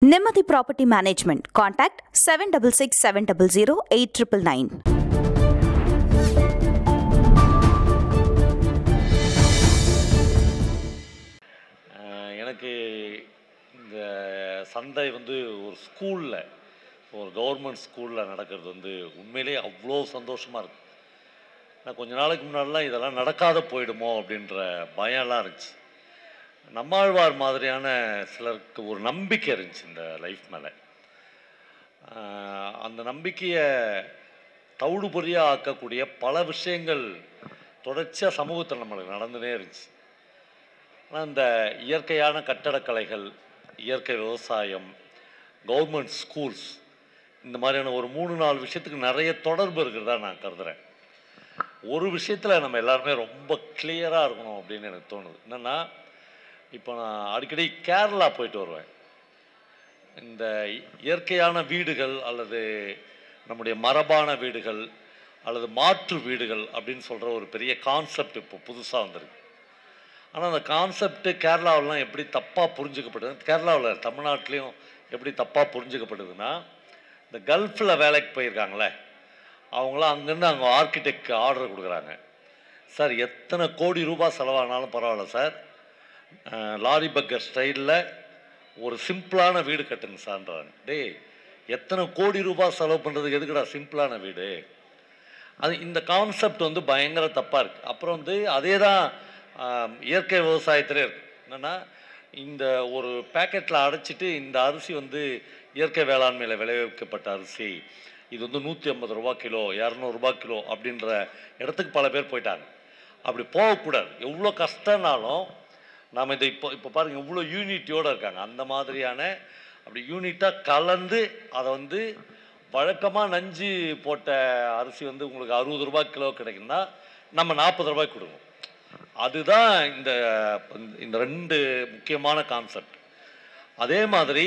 நிம்மதி property management contact seven double six seven double zero eight triple nine ah எனக்கு இந்த சந்தை வந்து ஒரு ஸ்கூலில் ஒரு கவர்மெண்ட் ஸ்கூலில் நடக்கிறது வந்து உண்மையிலேயே அவ்வளோ சந்தோஷமாக இருக்கு நான் கொஞ்ச நாளைக்கு முன்னாடிலாம் இதெல்லாம் நடக்காத போயிடுமோ அப்படின்ற பயம்லாம் இருந்துச்சு நம்மாழ்வார் மாதிரியான சிலருக்கு ஒரு நம்பிக்கை இருந்துச்சு இந்த லைஃப் மேலே அந்த நம்பிக்கையை தவிடுபொறியாக ஆக்கக்கூடிய பல விஷயங்கள் தொடர்ச்சியாக சமூகத்தில் நம்மளுக்கு நடந்துனே இருந்துச்சு ஆனால் இந்த இயற்கையான கட்டடக்கலைகள் இயற்கை விவசாயம் கவர்மெண்ட் ஸ்கூல்ஸ் இந்த மாதிரியான ஒரு மூணு நாலு விஷயத்துக்கு நிறைய தொடர்பு இருக்கிறதா நான் கருதுகிறேன் ஒரு விஷயத்தில் நம்ம எல்லாருமே ரொம்ப கிளியராக இருக்கணும் அப்படின்னு எனக்கு தோணுது என்னென்னா இப்போ நான் அடிக்கடி கேரளா போயிட்டு வருவேன் இந்த இயற்கையான வீடுகள் அல்லது நம்முடைய மரபான வீடுகள் அல்லது மாற்று வீடுகள் அப்படின்னு சொல்கிற ஒரு பெரிய கான்செப்ட் இப்போ புதுசாக வந்திருக்கு ஆனால் அந்த கான்செப்ட் கேரளாவிலாம் எப்படி தப்பாக புரிஞ்சுக்கப்படுது கேரளாவில் தமிழ்நாட்டிலையும் எப்படி தப்பாக புரிஞ்சுக்கப்படுதுன்னா இந்த கல்ஃபில் வேலைக்கு போயிருக்காங்களே அவங்களாம் அங்கேருந்து அங்கே ஆர்கிடெக்ட் ஆர்டர் கொடுக்குறாங்க சார் எத்தனை கோடி ரூபாய் செலவானாலும் பரவாயில்ல சார் அஹ், லாரி பக்கர் ஸ்டைலில் ஒரு சிம்பிளான வீடு கட்டுங்க சார்ன்றாங்க டேய் எத்தனை கோடி ரூபாய் செலவு பண்ணுறதுக்கு எதுக்குடா சிம்பிளான வீடு அது இந்த கான்செப்ட் வந்து பயங்கர தப்பாக இருக்குது அப்புறம் வந்து அதே தான் ஆம், இயற்கை விவசாயத்திலே இருக்கு என்னென்னா இந்த ஒரு பேக்கெட்டில் அடைச்சிட்டு இந்த அரிசி வந்து இயற்கை வேளாண்மையில் விளைவிக்கப்பட்ட அரிசி இது வந்து நூற்றி ஐம்பது ரூபா கிலோ இரநூறுபா கிலோ அப்படின்ற இடத்துக்கு பல பேர் போயிட்டாங்க அப்படி போகக்கூடாது எவ்வளோ கஷ்டம்னாலும் நாம் இதை இப்போ இப்போ பாருங்கள் இவ்வளோ யூனிட்டியோடு இருக்காங்க அந்த மாதிரியான அப்படி யூனிட்டாக கலந்து அதை வந்து வழக்கமாக நஞ்சு போட்ட அரிசி வந்து உங்களுக்கு அறுபது ரூபாய் கிலோ கிடைக்குன்னா நம்ம நாற்பது ரூபாய்க்கு கொடுக்கணும் அதுதான் இந்த இந்த ரெண்டு முக்கியமான கான்செப்ட் அதே மாதிரி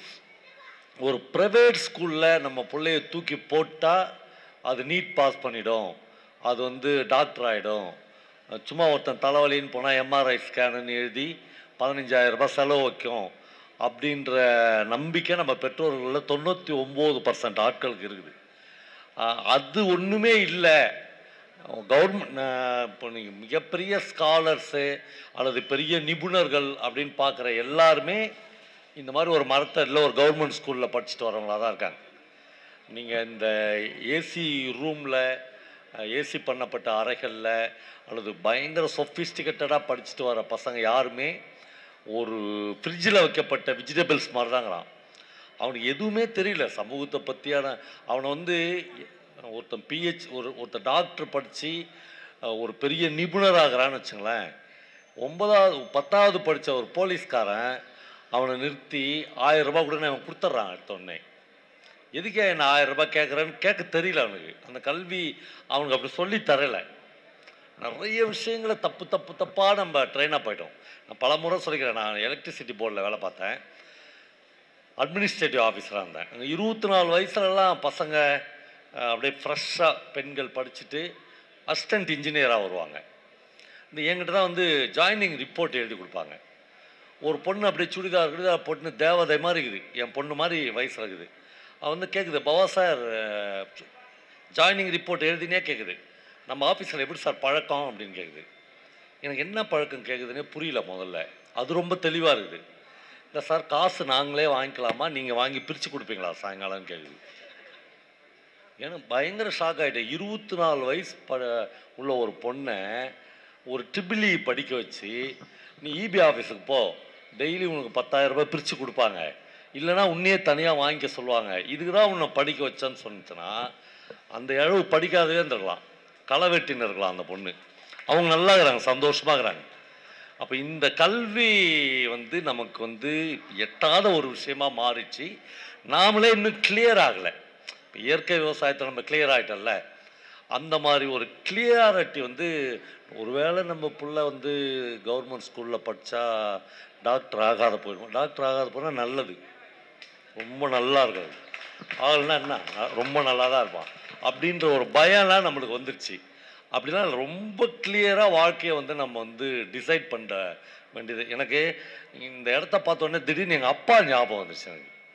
ஒரு ப்ரைவேட் ஸ்கூலில் நம்ம பிள்ளைய தூக்கி போட்டால் அது நீட் பாஸ் பண்ணிடும் அது வந்து டாக்டர் ஆகிடும் சும்மா ஒருத்தன் தலைவலின்னு போனால் எம்ஆர்ஐ ஸ்கேனுன்னு எழுதி பதினஞ்சாயிரம் ரூபாய் செலவு வைக்கும் அப்படின்ற நம்பிக்கை நம்ம பெற்றோர்களில் தொண்ணூற்றி ஒம்பது பர்சன்ட் ஆட்களுக்கு இருக்குது ஆஹ் அது ஒன்றுமே இல்லை கவர்மெண்ட் இப்போ நீங்கள் மிகப்பெரிய ஸ்காலர்ஸு அல்லது பெரிய நிபுணர்கள் அப்படின்னு பார்க்குற எல்லாருமே இந்த மாதிரி ஒரு மரத்தை இல்லை ஒரு கவர்மெண்ட் ஸ்கூலில் படிச்சுட்டு வரவங்களா தான் இருக்காங்க நீங்கள் இந்த ஏசி ரூமில் ஏசி பண்ணப்பட்ட அறைகளில் அல்லது பயங்கர சொஃபிஸ்டிகேட்டடாக படிச்சுட்டு வர பசங்க யாருமே ஒரு ஃப்ரிட்ஜில் வைக்கப்பட்ட வெஜிடபிள்ஸ் மாதிரி தாங்கிறான் அவனுக்கு எதுவுமே தெரியல சமூகத்தை பற்றியான அவனை வந்து ஒருத்தன் பிஹெச் ஒரு ஒருத்தன் டாக்டர் படித்து ஒரு பெரிய நிபுணராகிறான்னு வச்சுங்களேன் ஒன்பதாவது பத்தாவது படித்த ஒரு போலீஸ்காரன் அவனை நிறுத்தி ஆயிரம் ரூபாய் கூட அவன் கொடுத்துட்றான் எடுத்தோடனே எதுக்கே என்ன ஆயிரம் ரூபாய் கேட்குறேன்னு கேட்க தெரியல அவனுக்கு அந்த கல்வி அவனுக்கு அப்படி சொல்லி தரலை நிறைய விஷயங்களை தப்பு தப்பு தப்பாக நம்ம ட்ரெயினாக போயிட்டோம் நான் பல முறை சொல்லிக்கிறேன் நான் எலக்ட்ரிசிட்டி போர்டில் வேலை பார்த்தேன் அட்மினிஸ்ட்ரேட்டிவ் ஆஃபீஸராக இருந்தேன் அங்கே இருபத்தி நாலு வயசுலலாம் பசங்க அஹ், அப்படியே ஃப்ரெஷ்ஷாக பெண்கள் படிச்சுட்டு அசிஸ்டன்ட் இன்ஜினியராக வருவாங்க இந்த என்கிட்ட தான் வந்து ஜாயினிங் ரிப்போர்ட் எழுதி கொடுப்பாங்க ஒரு பொண்ணு அப்படியே சுடிதார் கிடிதார் போட்டுன்னு தேவதை மாதிரி இருக்குது என் பொண்ணு மாதிரி வயசில் இருக்குது அவள் வந்து கேட்குது பவா சார் ஜாயினிங் ரிப்போர்ட் எழுதினே கேட்குது நம்ம ஆஃபீஸில் எப்படி சார் பழக்கம் அப்படின்னு கேட்குது எனக்கு என்ன பழக்கம் கேட்குதுன்னே புரியல முதல்ல அது ரொம்ப தெளிவாக இருக்குது இல்லை சார் காசு நாங்களே வாங்கிக்கலாமா நீங்கள் வாங்கி பிரித்து கொடுப்பீங்களா சாயங்காலம்னு கேட்குது எனக்கு பயங்கர ஷாக் ஆகிட்டேன் இருபத்தி நாலு வயசு ப உள்ள ஒரு பொண்ணை ஒரு ட்ரிபிளி படிக்க வச்சு நீ இபி ஆஃபீஸுக்கு போ டெய்லி உனக்கு பத்தாயிரம் ரூபாய் பிரித்து கொடுப்பாங்க இல்லைன்னா உன்னையே தனியாக வாங்கிக்க சொல்லுவாங்க இதுக்கு தான் உன்னை படிக்க வச்சேன்னு சொன்னிச்சுன்னா அந்த இழவு படிக்காதவே இருந்திருக்கலாம் களை வெட்டின்னு இருக்கலாம் அந்த பொண்ணு அவங்க நல்லா இருக்கிறாங்க சந்தோஷமாக இருக்கிறாங்க அப்போ இந்த கல்வி வந்து நமக்கு வந்து எட்டாத ஒரு விஷயமா மாறிச்சு நாமளே இன்னும் கிளியர் ஆகலை இப்போ இயற்கை விவசாயத்தை நம்ம கிளியர் ஆகிட்டோம்ல அந்த மாதிரி ஒரு கிளியாரிட்டி வந்து ஒருவேளை நம்ம புள்ள வந்து கவர்மெண்ட் ஸ்கூலில் படித்தா டாக்டர் ஆகாத போயிடும் டாக்டர் ஆகாத போனால் நல்லது ரொம்ப நல்லா இருக்காது ஆகலைன்னா என்ன ரொம்ப நல்லா தான் இருப்பான் அப்படின்ற ஒரு பயம்லாம் நம்மளுக்கு வந்துருச்சு அப்படின்னா ரொம்ப கிளியராக வாழ்க்கையை வந்து நம்ம வந்து டிசைட் பண்ண வேண்டியது எனக்கு இந்த இடத்த பார்த்தோன்னே திடீர்னு எங்கள் அப்பா ஞாபகம் வந்துச்சு எனக்கு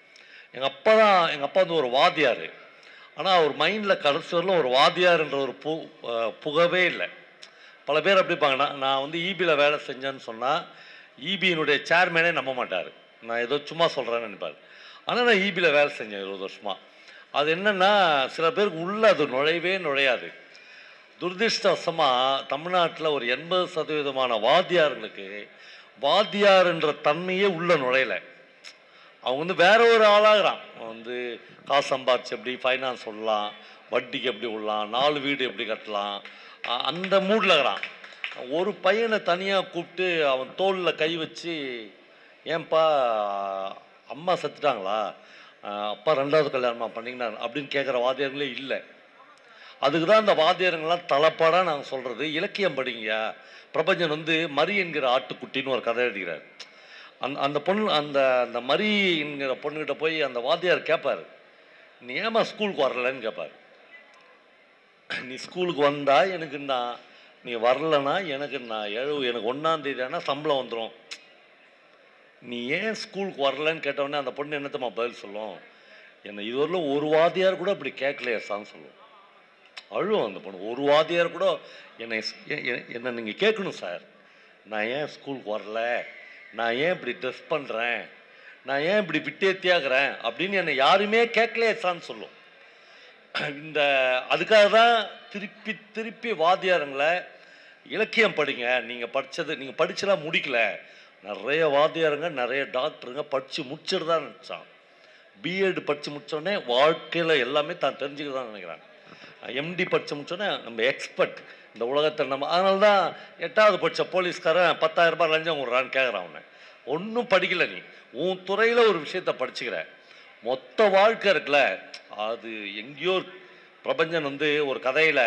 எங்கள் அப்பா தான் எங்கள் அப்பா வந்து ஒரு வாத்தியார் ஆனால் அவர் மைண்டில் கடைசி வரலும் ஒரு வாத்தியார்ன்ற ஒரு பு அஹ் புகவே இல்லை பல பேர் அப்படி இருப்பாங்க நான் நான் வந்து ஈபியில் வேலை செஞ்சேன்னு சொன்னால் ஈபியினுடைய சேர்மேனே நம்ப மாட்டார் நான் ஏதோ சும்மா சொல்கிறேன்னு நினைப்பார் ஆனால் நான் ஈபியில் வேலை செஞ்சேன் இருபது வருஷமாக அது என்னென்னா சில பேருக்கு உள்ளே அது நுழையவே நுழையாது துரதிருஷ்டவசமாக தமிழ்நாட்டில் ஒரு எண்பது சதவீதமான வாத்தியார்களுக்கு வாத்தியார்ன்ற தன்மையே உள்ள நுழையலை அவங்க வந்து வேற ஒரு ஆளாகிறான் அவன் வந்து காசு சம்பாரிச்சு எப்படி ஃபைனான்ஸ் விடலாம் வட்டிக்கு எப்படி விடலாம் நாலு வீடு எப்படி கட்டலாம் அ- அந்த மூடில் இருக்கிறான் ஒரு பையனை தனியாக கூப்பிட்டு அவன் தோளில் கை வச்சு ஏன்பா அம்மா செத்துட்டாங்களா அஹ் அப்பா ரெண்டாவது கல்யாணமா பண்ணீங்கன்னா அப்படின்னு கேட்குற வாத்தியார்களே இல்லை அதுக்கு தான் அந்த வாத்தியாருங்கெல்லாம் தலைப்பாடாக நாங்கள் சொல்கிறது இலக்கியம் படிங்கயா பிரபஞ்சன் வந்து மரி என்கிற ஆட்டுக்குட்டின்னு ஒரு கதை எழுதுகிறார் அந்த அந்த பொண்ணு அந்த அந்த மரி என்கிற பொண்ணுகிட்ட போய் அந்த வாத்தியார் கேட்பார் நீ ஏமா ஸ்கூலுக்கு வரலன்னு கேட்பார் நீ ஸ்கூலுக்கு வந்தா எனக்கு நான் நீ வரலனா எனக்கு நான் எழுவு எனக்கு ஒன்றாம் தேதி ஆனால் சம்பளம் வந்துடும் நீ ஏன் ஸ்கூலுக்கு வரலன்னு கேட்டவொடனே அந்த பொண்ணு என்னத்தம்மா பதில் சொல்லும் என்னை இதுவரையிலும் ஒரு வாத்தியார் கூட அப்படி கேட்கலையே சான்னு சொல்லுவோம் அழுவும் அந்த பொண்ணு ஒரு வாத்தியார் கூட என்னை ஸ்- எ- எ- என்னை நீங்கள் கேட்கணும் சார் நான் ஏன் ஸ்கூலுக்கு வரல நான் ஏன் இப்படி ட்ரெஸ் பண்ணுறேன் நான் ஏன் இப்படி விட்டேத்தியாகிறேன் அப்படின்னு என்னை யாருமே கேட்கலையே சான்னு சொல்லும் இந்த அதுக்காக தான் திருப்பி திருப்பி வாத்தியாருங்களை இலக்கியம் படிங்க நீங்கள் படித்தது நீங்கள் படிச்செல்லாம் முடிக்கல நிறைய வாத்தியாருங்க நிறைய டாக்டருங்க படித்து முடிச்சுட்டு தான் நினச்சான் பிஎட் படித்து முடித்தோடனே வாழ்க்கையில் எல்லாமே தான் தெரிஞ்சுக்க தான் நினைக்கிறாங்க எம்டி படித்து முடிச்சோடனே நம்ம எக்ஸ்பர்ட் இந்த உலகத்தில் நம்ம அதனால தான் எட்டாவது படித்த போலீஸ்காரன் பத்தாயிரம் ரூபாய் லஞ்சம் விட்றான்னு கேட்குறான் அவனை ஒன்றும் படிக்கல நீ உன் துறையில் ஒரு விஷயத்த படிச்சுக்கிற மொத்த வாழ்க்கை இருக்குல்ல அது எங்கேயோ பிரபஞ்சன் வந்து ஒரு கதையில்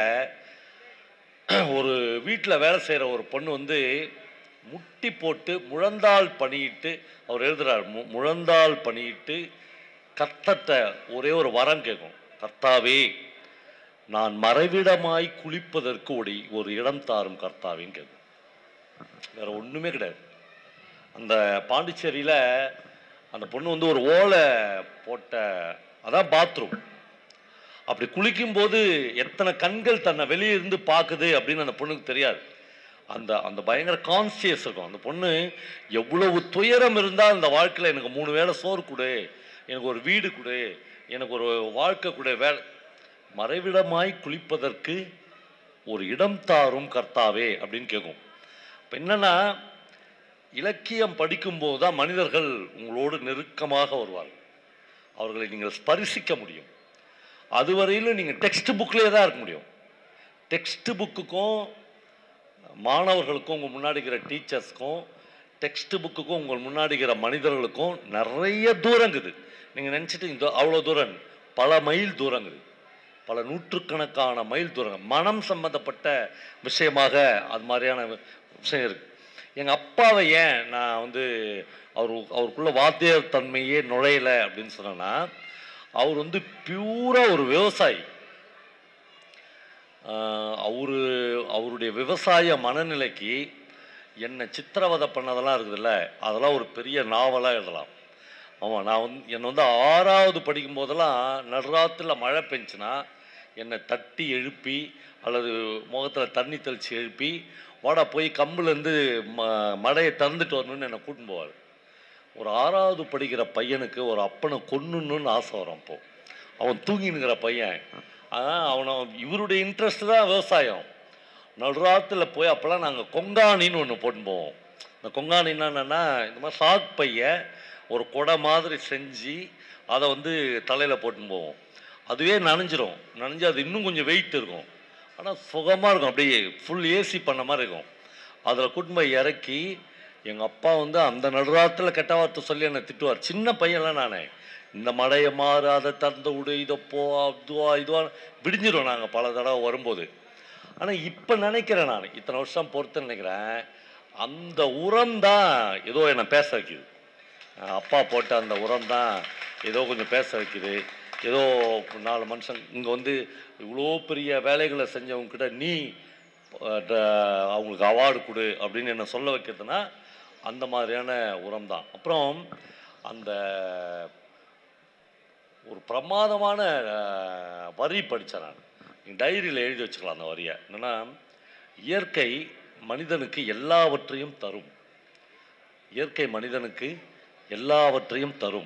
ஒரு வீட்டில் வேலை செய்கிற ஒரு பொண்ணு வந்து முட்டி போட்டு முழந்தாள் பணியிட்டு அவர் எழுதுறார் மு முழந்தாள் பணியிட்டு கர்த்தட்ட ஒரே ஒரு வரம் கேட்கும் கர்த்தாவே நான் மறைவிடமாய் குளிப்பதற்கு ஒரு ஒரு இடம் தாரும் கர்த்தாவின்னு கேட்கும் வேற ஒன்றுமே கிடையாது அந்த பாண்டிச்சேரியில் அந்த பொண்ணு வந்து ஒரு ஓலை போட்ட அதான் பாத்ரூம் அப்படி குளிக்கும்போது எத்தனை கண்கள் தன்னை வெளியே இருந்து பார்க்குது அப்படின்னு அந்த பொண்ணுக்கு தெரியாது அந்த அந்த பயங்கர கான்சியஸ் இருக்கும் அந்த பொண்ணு எவ்வளவு துயரம் இருந்தால் அந்த வாழ்க்கையில் எனக்கு மூணு வேளை சோறு கொடு எனக்கு ஒரு வீடு கொடு எனக்கு ஒரு வாழ்க்கை கொடு வேலை மறைவிடமாய் குளிப்பதற்கு ஒரு இடம் தாரும் கர்த்தாவே அப்படின்னு கேட்கும் இப்போ என்னன்னா இலக்கியம் படிக்கும்போது தான் மனிதர்கள் உங்களோடு நெருக்கமாக வருவார்கள் அவர்களை நீங்கள் ஸ்பரிசிக்க முடியும் அதுவரையிலும் நீங்கள் டெக்ஸ்ட் புக்லேயே தான் இருக்க முடியும் டெக்ஸ்ட் புக்குக்கும் மாணவர்களுக்கும் உங்கள் முன்னாடி இருக்கிற டீச்சர்ஸ்க்கும் டெக்ஸ்ட் புக்குக்கும் உங்கள் முன்னாடி இருக்கிற மனிதர்களுக்கும் நிறைய தூரங்குது நீங்கள் நினச்சிட்டு இந்த அவ்வளோ தூரம் பல மைல் தூரங்குது பல நூற்றுக்கணக்கான மைல் தூரம் மனம் சம்பந்தப்பட்ட விஷயமாக அது மாதிரியான விஷயம் இருக்கு எங்கள் அப்பாவை ஏன் நான் வந்து அவர் அவருக்குள்ள வாத்தியார் தன்மையே நுழையலை அப்படின்னு சொன்னேன்னா அவர் வந்து பியூரா ஒரு விவசாயி அவர் அவருடைய விவசாய மனநிலைக்கு என்னை சித்திரவதை பண்ணதெல்லாம் இருக்குதுல்ல அதெல்லாம் ஒரு பெரிய நாவலாக எழுதலாம் ஆமாம் நான் வந்து என்னை வந்து ஆறாவது படிக்கும் போதெல்லாம் நடுராத்தில் மழை பெஞ்சுனா என்னை தட்டி எழுப்பி அல்லது முகத்தில் தண்ணி தெளித்து எழுப்பி வாடா போய் கம்புலேருந்து ம மழையை திறந்துட்டு வரணும்னு என்னை கூட்டின்னு போவார் ஒரு ஆறாவது படிக்கிற பையனுக்கு ஒரு அப்பனை கொன்னுன்னு ஆசை வரும் அப்போ அவன் தூங்கினுங்கிற பையன் அதான் அவனை இவருடைய இன்ட்ரெஸ்ட் தான் விவசாயம் நடுராத்தில் போய் அப்போல்லாம் நாங்கள் கொங்காணின்னு ஒன்று போட்டு போவோம் இந்த கொங்காணின்னா என்னென்னா இந்த மாதிரி சாக் பைய ஒரு குடை மாதிரி செஞ்சு அதை வந்து தலையில் போட்டுன்னு போவோம் அதுவே நனைஞ்சிரும் நனைஞ்சு அது இன்னும் கொஞ்சம் வெயிட் இருக்கும் ஆனால் சுகமாக இருக்கும் அப்படியே ஃபுல் ஏசி பண்ண மாதிரி இருக்கும் அதில் கூட்டின்னு போய் இறக்கி எங்கள் அப்பா வந்து அந்த நடுராத்தில் கெட்ட வார்த்தை சொல்லி என்னை திட்டுவார் சின்ன பையன்லாம் நானே இந்த மழையை மாறு அதை திறந்து விடு இதை போ அதுவா இதுவா விடிஞ்சிரும் நாங்கள் பல தடவை வரும்போது ஆனால் இப்போ நினைக்கிறேன் நான் இத்தனை வருஷம் பொறுத்து நினைக்கிறேன் அந்த உரம் தான் ஏதோ என்னை பேச வைக்குது அஹ் அப்பா போட்ட அந்த உரம் தான் ஏதோ கொஞ்சம் பேச வைக்குது ஏதோ நாலு மனுஷன் இங்கே வந்து இவ்வளோ பெரிய வேலைகளை செஞ்சவங்கக்கிட்ட நீ அஹ், ட- அவங்களுக்கு அவார்டு கொடு அப்படின்னு என்ன சொல்ல வைக்கிறதுனா அந்த மாதிரியான உரம் தான் அப்புறம் அந்த ஒரு பிரமாதமான அஹ், வரி படித்தேன் நான் நீங்கள் டைரியில் எழுதி வச்சுக்கலாம் அந்த வரியை என்னென்னா இயற்கை மனிதனுக்கு எல்லாவற்றையும் தரும் இயற்கை மனிதனுக்கு எல்லாவற்றையும் தரும்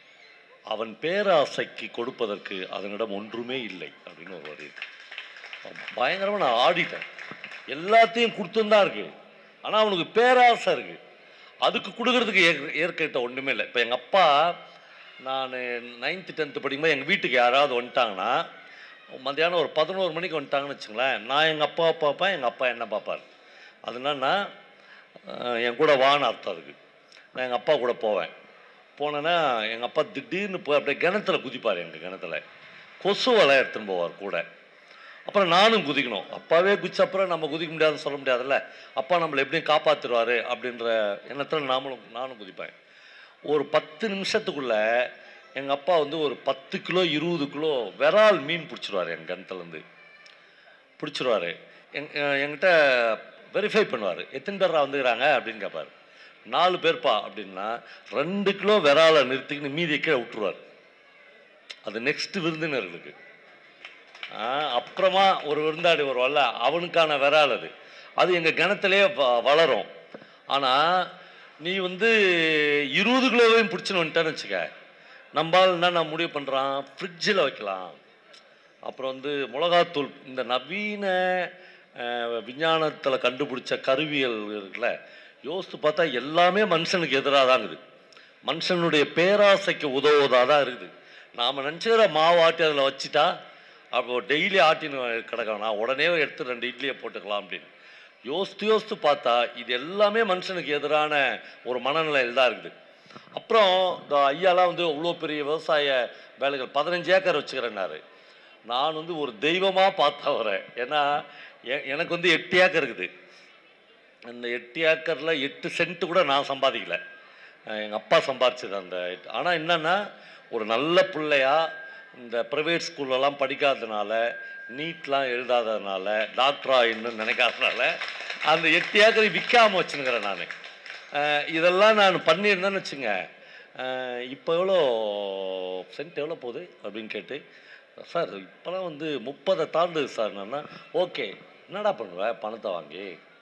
அவன் பேராசைக்கு கொடுப்பதற்கு அதனிடம் ஒன்றுமே இல்லை அப்படின்னு ஒரு வரி இருக்கு. பயங்கரமாக நான் ஆடிட்டேன் எல்லாத்தையும் கொடுத்துன்னு இருக்கு ஆனால் அவனுக்கு பேராசை இருக்கு அதுக்கு கொடுக்கறதுக்கு இயற்கை- இயற்கைகிட்ட ஒன்றுமே இல்லை இப்போ எங்கள் அப்பா நான் நைன்த்து டென்த்து படிக்கும்போது எங்கள் வீட்டுக்கு யாராவது வந்துட்டாங்கன்னா மத்தியானம் ஒரு பதினோரு மணிக்கு வந்துட்டாங்கன்னு வச்சுங்களேன் நான் எங்கள் அப்பா பார்ப்பேன் எங்கள் அப்பா என்ன பார்ப்பார் அது என்னன்னா அஹ், என் கூட வான்னு அர்த்தம் அதுக்கு நான் எங்கள் அப்பா கூட போவேன் போனேன்னா எங்கள் அப்பா திடீர்னு போய் அப்படியே கிணத்துல குதிப்பார் எங்கள் கிணத்துல கொசு வலை எடுத்துன்னு போவார் கூட அப்புறம் நானும் குதிக்கணும் அப்பாவே குதிச்ச அப்புறம் நம்ம குதிக்க முடியாதுன்னு சொல்ல முடியாதுல்ல அப்பா நம்மளை எப்படியும் காப்பாற்றிடுவார் அப்படின்ற எண்ணத்தில் நாமளும் நானும் குதிப்பேன் ஒரு பத்து நிமிஷத்துக்குள்ள எங்கள் அப்பா வந்து ஒரு பத்து கிலோ இருபது கிலோ விரால் மீன் பிடிச்சிருவார் என் கிணத்துலேருந்து பிடிச்சிருவாரு எங் அஹ் என்கிட்ட வெரிஃபை பண்ணுவார் எத்தனை பேரா வந்துக்கிறாங்க அப்படின்னு கேட்பார் நாலு பேர்ப்பா அப்படின்னா ரெண்டு கிலோ விராலை நிறுத்திக்கின்னு மீதியை கீழே விட்டுருவார் அது நெக்ஸ்ட் விருந்தினர்களுக்கு ஆ, அப்புறமா ஒரு விருந்தாடி வருவாள்ல அவனுக்கான விரால் அது அது எங்கள் கிணத்துலேயே வ- வளரும் ஆனால் நீ வந்து இருபது கிலோவையும் பிடிச்சின்னு வந்துட்டேன்னு வச்சுக்க நம்மால் என்ன நான் முடிவு பண்ணுறான் ஃப்ரிட்ஜில் வைக்கலாம் அப்புறம் வந்து மிளகாத்தூள் இந்த நவீன விஞ்ஞானத்தில் கண்டுபிடிச்ச கருவியல் இருக்குல்ல யோசித்து பார்த்தா எல்லாமே மனுஷனுக்கு எதிராக தான் இருக்குது மனுஷனுடைய பேராசைக்கு உதவுவதாக தான் இருக்குது நாம் நினச்சிக்கிற மாவு ஆட்டி அதில் வச்சுட்டா அப்போ டெய்லி ஆட்டின்னு கிடக்க வேணாம் உடனே எடுத்து ரெண்டு இட்லியை போட்டுக்கலாம் அப்படின்னு யோசித்து யோசித்து பார்த்தா இது எல்லாமே மனுஷனுக்கு எதிரான ஒரு மனநிலையில் தான் இருக்குது அப்புறம் இந்த ஐயாலாம் வந்து அவ்வளோ பெரிய விவசாய வேலைகள் பதினஞ்சு ஏக்கர் வச்சுக்கிறேன்னாரு நான் வந்து ஒரு தெய்வமாக பார்த்தவரை ஏன்னா எ- எனக்கு வந்து எட்டு ஏக்கர் இருக்குது அந்த எட்டு ஏக்கரில் எட்டு சென்ட் கூட நான் சம்பாதிக்கல எங்கள் அப்பா சம்பாரிச்சது அந்த ஆனால் என்னன்னா ஒரு நல்ல பிள்ளையா இந்த ப்ரைவேட் ஸ்கூல்லலாம் படிக்காததுனால நீட்லாம் எழுதாததுனால டாக்டரா இன்னும் நினைக்காததுனால அந்த எட்டு ஏக்கரை விற்காம வச்சுனுக்கிறேன் நான் இதெல்லாம் நான் பண்ணியிருந்தேன்னு வச்சுங்க அஹ், இப்போ எவ்வளோ சென்ட் எவ்வளோ போகுது அப்படின்னு கேட்டு சார் இப்போலாம் வந்து முப்பதை தாண்டுது சார் நான் ஓகே என்னடா பண்ணுவ பணத்தை வாங்கி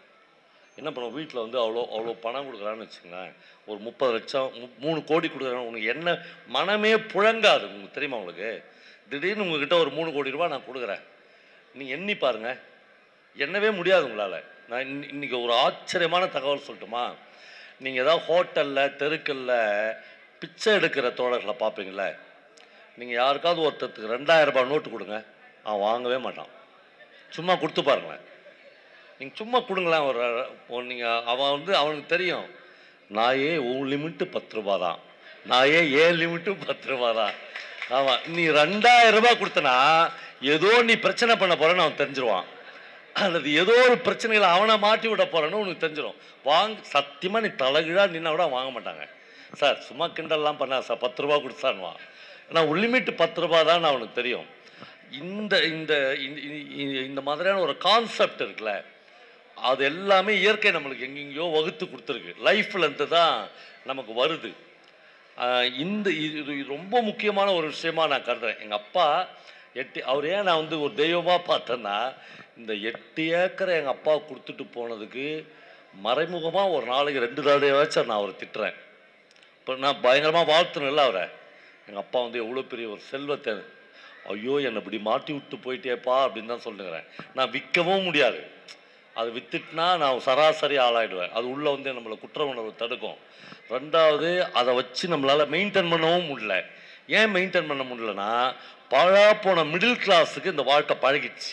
என்ன பண்ணுவோம் வீட்டில் வந்து அவ்வளோ அவ்வளோ பணம் கொடுக்குறான்னு வச்சுங்களேன் ஒரு முப்பது லட்சம் மு- மூணு கோடி கொடுக்குறாங்க உனக்கு என்ன மனமே புழங்காது உங்களுக்கு தெரியுமா உங்களுக்கு திடீர்னு உங்ககிட்ட ஒரு மூணு கோடி ரூபாய் நான் கொடுக்குறேன் நீங்கள் எண்ணி பாருங்க எண்ணவே முடியாது உங்களால் நான் இன்னி- இன்னைக்கு ஒரு ஆச்சரியமான தகவல் சொல்லட்டுமா நீங்கள் ஏதாவது ஹோட்டலில் தெருக்களில் பிச்சை எடுக்கிற தோழர்களை பார்ப்பீங்களே நீங்கள் யாருக்காவது ஒருத்தருக்கு ரெண்டாயிரம் ரூபாய் நோட்டு கொடுங்க அவன் வாங்கவே மாட்டான் சும்மா கொடுத்து பாருங்களேன் நீங்கள் சும்மா கொடுங்களேன் ஒரு நீங்கள் அவன் வந்து அவனுக்கு தெரியும் நாயே உன் லிமிட்டு பத்து ரூபா தான் நாயே ஏன் லிமிட்டும் பத்து ரூபா தான் ஆமாம் நீ ரெண்டாயிரம் ரூபாய் கொடுத்தனா ஏதோ நீ பிரச்சனை பண்ண போறேன்னு அவன் தெரிஞ்சிருவான் அல்லது ஏதோ ஒரு பிரச்சனைகளை அவனை மாட்டி விட போறேன்னு உனக்கு தெரிஞ்சிடும் வாங்க சத்தியமாக நீ தலைகீழாக நின்னா கூட வாங்க மாட்டாங்க சார் சும்மா கிண்டல்லாம் பண்ணா சார் பத்து ரூபா கொடுத்தான்வான் ஆனால் லிமிட் பத்து ரூபா தான் அவனுக்கு தெரியும் இந்த இந்த இந்த- இந்த- இந்த மாதிரியான ஒரு கான்செப்ட் இருக்குல்ல அது எல்லாமே இயற்கை நம்மளுக்கு எங்கெங்கேயோ வகுத்து கொடுத்துருக்கு லைஃப்லேருந்து தான் நமக்கு வருது ஆஹ் இந்த இது இது ரொம்ப முக்கியமான ஒரு விஷயமா நான் கருதுறேன் எங்கள் அப்பா எட்டு அவர் ஏன் நான் வந்து ஒரு தெய்வமாக பார்த்தேன்னா இந்த எட்டு ஏக்கரை எங்கள் அப்பா கொடுத்துட்டு போனதுக்கு மறைமுகமாக ஒரு நாளைக்கு ரெண்டு தடவையாச்சும் நான் அவரை திட்டுறேன் இப்போ நான் பயங்கரமாக வாழ்த்துனேன்ல அவரை எங்கள் அப்பா வந்து எவ்வளோ பெரிய ஒரு செல்வத்தை ஐயோ என்னை இப்படி மாட்டி விட்டு போயிட்டேப்பா அப்படின்னு தான் சொல்லுங்கிறேன் நான் விற்கவும் முடியாது அது வித்துட்டுனா நான் சராசரி ஆளாயிடுவேன் அது உள்ளே வந்து நம்மளை குற்ற உணர்வு தடுக்கும் ரெண்டாவது அதை வச்சு நம்மளால் மெயின்டைன் பண்ணவும் முடியல ஏன் மெயின்டைன் பண்ண முடியலன்னா பழா போன மிடில் கிளாஸுக்கு இந்த வாழ்க்கை பழகிடுச்சு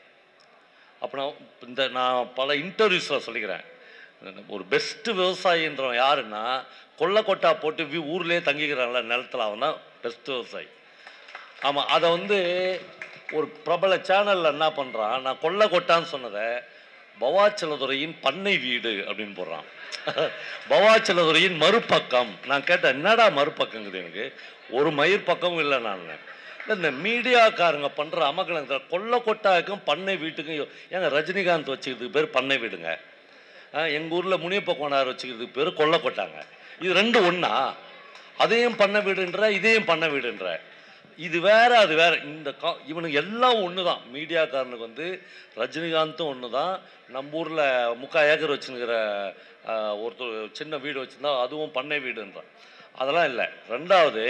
அப்போ நான் இந்த நான் பல இன்டர்வியூஸில் சொல்லிக்கிறேன் ஒரு பெஸ்ட்டு விவசாயின்றவன் யாருன்னா கொல்லை கொட்டா போட்டு வீ ஊர்லேயே தங்கிக்கிறான்ல நிலத்துல அவன் தான் பெஸ்ட் விவசாயி ஆமாம் அதை வந்து ஒரு பிரபல சேனலில் என்ன பண்ணுறான் நான் கொல்லை கொட்டான்னு சொன்னதை பவாச்சலதுறையின் பண்ணை வீடு அப்படின்னு போடுறான் பவாச்சலதுறையின் மறுபக்கம் நான் கேட்டேன் என்னடா மறுபக்கங்குது எனக்கு ஒரு மயிர் பக்கமும் இல்லை நான் இல்லை, இந்த மீடியாக்காரங்க பண்ணுற அமக்கலங்க கொல்லை கொட்டாவுக்கும் பண்ணை வீட்டுக்கும் ஏங்க ரஜினிகாந்த் வச்சுக்கிறதுக்கு பேர் பண்ணை வீடுங்க எங்கள் ஊரில் முனியப்ப கோனார் வச்சுக்கிறதுக்கு பேர் கொல்லை கொட்டாங்க இது ரெண்டு ஒன்றா அதையும் பண்ண வீடுன்ற இதையும் பண்ண வீடுன்ற இது வேற அது வேற இந்த கா இவனுக்கு எல்லாம் ஒன்று தான் மீடியாக்காரனுக்கு வந்து ரஜினிகாந்தும் ஒன்று தான் நம்ம ஊரில் முக்கா ஏக்கர் வச்சுருக்கிற ஒருத்தர் சின்ன வீடு வச்சுருந்தா அதுவும் பண்ணை வீடுன்றான் அதெல்லாம் இல்லை ரெண்டாவது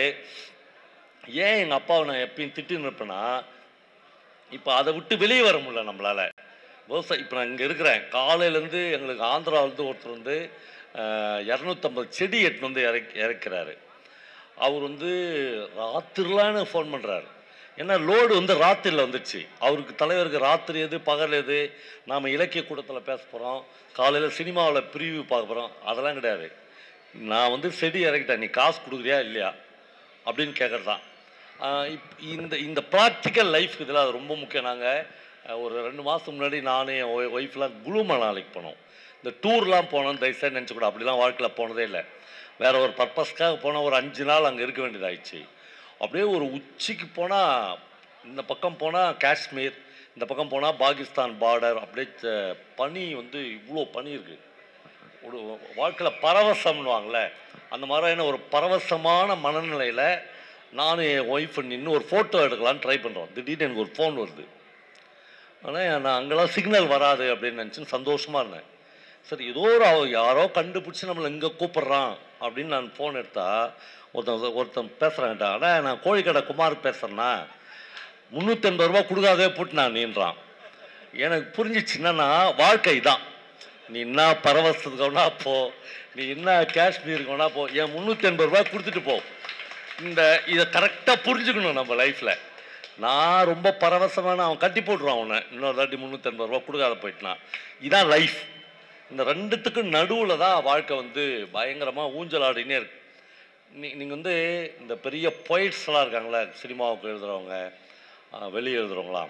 ஏன் எங்கள் அப்பாவை நான் எப்பயும் திட்டின்னு இருப்பேன்னா இப்போ அதை விட்டு வெளியே வர முடியல நம்மளால் விவசாயம் இப்போ நான் இங்கே இருக்கிறேன் காலையிலேருந்து எங்களுக்கு ஆந்திராவிலேருந்து ஒருத்தர் வந்து இரநூத்தம்பது செடி எட்டுன்னு வந்து இறக்கி இறக்கிறாரு அவர் வந்து ராத்திரிலாம் எனக்கு ஃபோன் பண்ணுறாரு ஏன்னா லோடு வந்து ராத்திரியில் வந்துடுச்சு அவருக்கு தலைவருக்கு ராத்திரி எது பகல் எது நாம் இலக்கிய கூட்டத்தில் பேச போகிறோம் காலையில் சினிமாவில் ப்ரீவியூ பார்க்க போகிறோம் அதெல்லாம் கிடையாது நான் வந்து செடி இறக்கிட்டேன் நீ காசு கொடுக்குறியா இல்லையா அப்படின்னு கேட்குறது தான் ஆஹ் இப் இந்த இந்த ப்ராக்டிக்கல் லைஃப் இதில் அது ரொம்ப முக்கியம் நாங்கள் ஒரு ரெண்டு மாதத்துக்கு முன்னாடி நானே என் ஒய்ஃப்லாம் குழு மணாலிக்கு போனோம் இந்த டூர்லாம் போனோம் தயவுசெய்து நினச்சிக்கூட அப்படிலாம் வாழ்க்கையில் போனதே இல்லை வேற ஒரு பர்பஸ்க்காக போனால் ஒரு அஞ்சு நாள் அங்கே இருக்க வேண்டியதாயிடுச்சு அப்படியே ஒரு உச்சிக்கு போனால் இந்த பக்கம் போனால் காஷ்மீர் இந்த பக்கம் போனால் பாகிஸ்தான் பார்டர் அப்படியே ச- பனி வந்து இவ்வளோ பனி இருக்குது ஒரு வாழ்க்கையில் பரவசம்னுவாங்கள்ல அந்த மாதிரியான ஒரு பரவசமான மனநிலையில் நானும் என் ஒய்ஃப் நின்று ஒரு ஃபோட்டோ எடுக்கலாம்னு ட்ரை பண்ணுறோம் திடீர்னு எனக்கு ஒரு ஃபோன் வருது ஆனால் நான் அங்கெல்லாம் சிக்னல் வராது அப்படின்னு நினச்சின்னு சந்தோஷமாக இருந்தேன் சரி ஏதோ ஒரு அவ- யாரோ கண்டுபிடிச்சி நம்மளை இங்கே கூப்பிட்றான் அப்படின்னு நான் ஃபோன் எடுத்தா ஒருத்தன் ஒருத்தன் பேசுகிறான்டா ஆனால் நான் கோழிக்கடை குமார் பேசுகிறேன்னா முந்நூற்றி எண்பது ரூபா கொடுக்காதே போட்டு நான் நீன்றான் எனக்கு புரிஞ்சிச்சுன்னா வாழ்க்கை தான் நீ என்ன பரவசத்துக்கு வேணா போ நீ என்ன காஷ்மீருக்கு வேணா போ என் முந்நூற்றி எண்பது ரூபாய் கொடுத்துட்டு போ இந்த இதை கரெக்டாக புரிஞ்சுக்கணும் நம்ம லைஃப்பில் நான் ரொம்ப பரவசமான அவன் கட்டி போட்டுருவான் அவனை இன்னொரு தாட்டி முந்நூற்றி எண்பது ரூபா கொடுக்காத போயிட்டான் இதான் லைஃப் இந்த ரெண்டுத்துக்கும் நடுவில் தான் வாழ்க்கை வந்து பயங்கரமாக ஊஞ்சலாடினே இருக்கு நீ நீங்கள் வந்து இந்த பெரிய பொயிட்ஸ்லாம் இருக்காங்களே சினிமாவுக்கு எழுதுகிறவங்க வெளியே எழுதுகிறவங்களாம்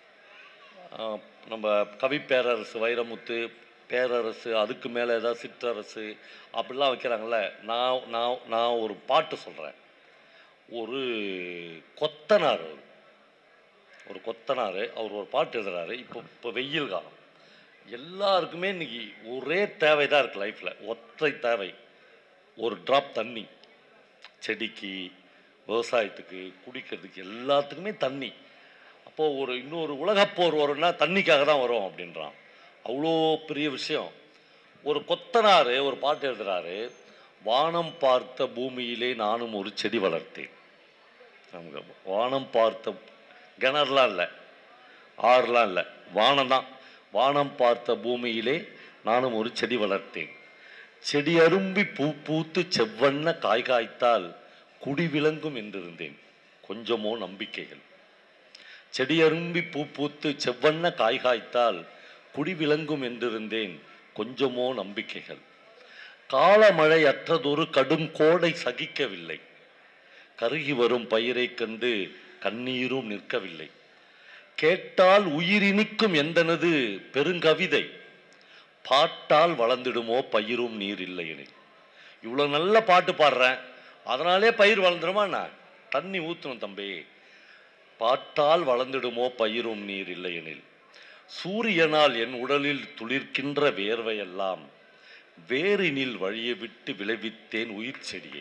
ஆஹ் நம்ம கவி பேரரசு வைரமுத்து பேரரசு அதுக்கு மேலே ஏதாவது சிற்றரசு அப்படிலாம் வைக்கிறாங்கல்ல நான் நான் நான் ஒரு பாட்டு சொல்கிறேன் ஒரு கொத்தனார் அவர். ஒரு கொத்தனார் அவர் ஒரு பாட்டு எழுதுறாரு இப்போ இப்போ வெயில் காலம் எல்லாருக்குமே இன்னைக்கு ஒரே தேவை தான் இருக்குது லைஃப்பில் ஒற்றை தேவை ஒரு ட்ராப் தண்ணி செடிக்கு விவசாயத்துக்கு குடிக்கிறதுக்கு எல்லாத்துக்குமே தண்ணி அப்போது ஒரு இன்னொரு உலகப்போர் வரும்னா தண்ணிக்காக தான் வரும் அப்படின்றான் அவ்வளோ பெரிய விஷயம் ஒரு கொத்தனார் ஒரு பாட்டு எழுதுறாரு வானம் பார்த்த பூமியிலே நானும் ஒரு செடி வளர்த்தேன் நமக்கு வானம் பார்த்த கிணறுலாம் இல்லை ஆறுலாம் இல்லை வானம் தான் வானம் பார்த்த பூமியிலே நானும் ஒரு செடி வளர்த்தேன் செடி அரும்பி பூ பூத்து செவ்வண்ண காய் காய்த்தால் குடி விளங்கும் என்றிருந்தேன் கொஞ்சமோ நம்பிக்கைகள் செடி அரும்பி பூ பூத்து செவ்வண்ண காய் காய்த்தால் குடி விளங்கும் என்றிருந்தேன் கொஞ்சமோ நம்பிக்கைகள் காலமழை அற்றதொரு கடும் கோடை சகிக்கவில்லை கருகி வரும் பயிரைக் கண்டு கண்ணீரும் நிற்கவில்லை கேட்டால் உயிரினிக்கும் எந்தனது பெருங்கவிதை பாட்டால் வளர்ந்திடுமோ பயிரும் நீர் இல்லை எனில் இவ்வளோ நல்ல பாட்டு பாடுறேன் அதனாலே பயிர் வளர்ந்துடுமா நான் தண்ணி ஊற்றணும் தம்பி பாட்டால் வளர்ந்திடுமோ பயிரும் நீர் இல்லை எனில் சூரியனால் என் உடலில் துளிர்க்கின்ற வேர்வையெல்லாம் வேரினில் வழியை விட்டு விளைவித்தேன் உயிர் செடியை